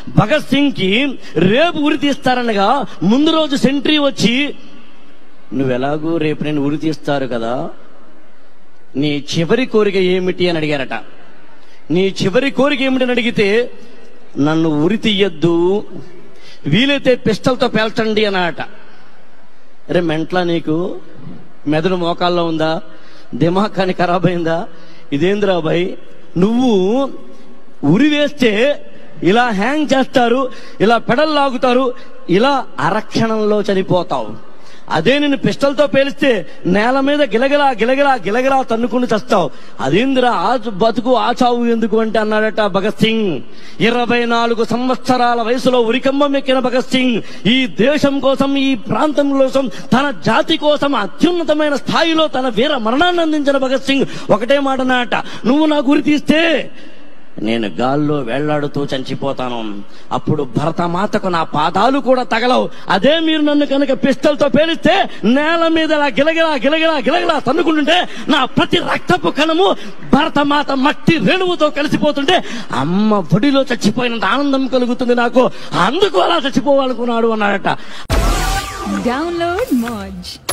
భగత్ సింగ్ కి రేపు ఉరి తీస్తారనగా ముందు రోజు సెంట్రీ వచ్చి నువ్వెలాగూ రేపు నేను ఉరి తీస్తారు కదా నీ చివరి కోరిక ఏమిటి అని అడిగారట నీ చివరి కోరిక ఏమిటి అని అడిగితే నన్ను ఉరి తీయద్దు వీలైతే పిస్టల్తో పేల్చండి అన్నట అరే మెంట్లా నీకు మెదడు మోకాల్లో ఉందా దిమాగ్ కానీ ఖరాబ్ అయిందా ఇదేంద్రా భయ్ నువ్వు ఉరి వేస్తే ఇలా హ్యాంగ్ చేస్తారు ఇలా పెడల్ లాగుతారు ఇలా అరక్షణంలో చనిపోతావు అదే నేను పిస్టల్తో పేలిస్తే నేల మీద గిలగిలా గిలగిలా గిలగిలా తన్నుకుని చస్తావు అదేందిరా ఆ బతుకు ఆ చావు ఎందుకు అంటే అన్నాడట భగత్ సింగ్ ఇరవై నాలుగు సంవత్సరాల వయసులో ఉరికంబం ఎక్కిన భగత్ సింగ్ ఈ దేశం కోసం ఈ ప్రాంతం కోసం తన జాతి కోసం అత్యున్నతమైన స్థాయిలో తన వీర మరణాన్ని అందించిన భగత్ సింగ్ ఒకటే మాట నాట నువ్వు నా గురి తీస్తే నేను గాల్లో వేళ్లాడుతూ చంచిపోతాను అప్పుడు భరతమాతకు నా పాదాలు కూడా తగలవు అదే మీరు నన్ను కనుక పిస్టల్తో పేలిస్తే నేల మీద ఇలా గిలగిలా గిలగిలా గిలగిలా తన్నుకుంటుంటే నా ప్రతి రక్తపు కణము భరతమాత మట్టి రేణువుతో కలిసిపోతుంటే అమ్మ బడిలో చచ్చిపోయినంత ఆనందం కలుగుతుంది నాకు అందుకు అలా చచ్చిపోవాలనుకున్నాడు అన్నాడట Download Moj.